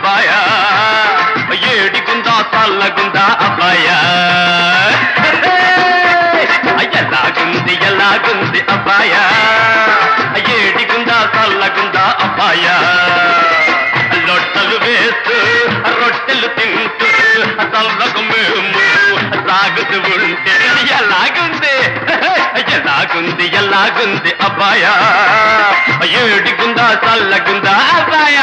అబ్బాయా ఏడిగుందా చల్లగుందా అబ్బాయా ఎలాగుంది ఎలాగుంది అబ్బాయా ఏడిగుందా చల్లగుందా అబ్బాయా లొట్టలు వేస్తూ రొట్టెలు తింటూ చల్లగు మేము సాగుతూ ఉంటే ఎలాగుంది ఎలాగుంది ఎలాగుంది అబ్బాయా ఏడిగుందా చల్లగుందా అబ్బాయా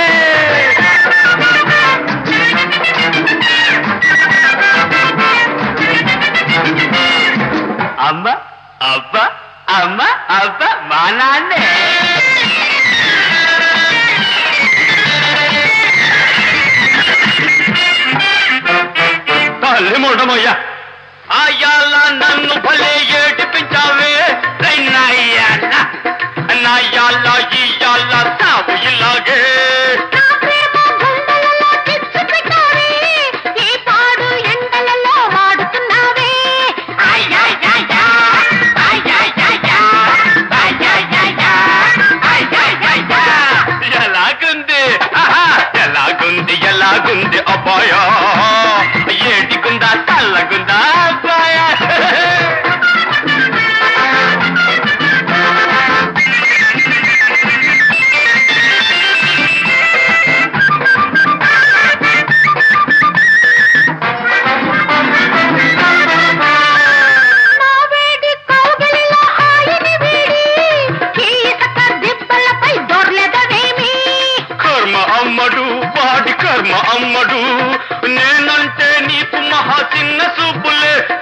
అమ్మ అబ్బ అమ్మ అబ్బ మా నాన్నే తల్లి మూడమయ్యా అయ్యాల నన్ను భలే ఏడిపించావే రై నాయ్యాల నాయ్యాల ఇయ్యాల సావు ఇలాగే నా ప్రేమ గుండెలలో చిచ్చు పెట్టావే ఈ పాడు ఎండలలో వాడుతున్నావే అయ్యయ్యయ్యా అయ్యయ్యయ్యా అయ్యయ్యయ్యా అయ్యయ్యయ్యా ఎలాగుంది ఆహా, ఎలాగుంది ఎలాగుంది అబ్బాయా ఏటికుందా చల్లగుందా అబ్బాయా నా వేడి కౌగిలిలో హాయిని వీడి ఈ ఇసుక దిబ్బలపై దొర్లెదవేమి కర్మ అమ్మడు వాడి కర్మ అమ్మడు నేనంటే నీకు మహా చిన్న సూపులే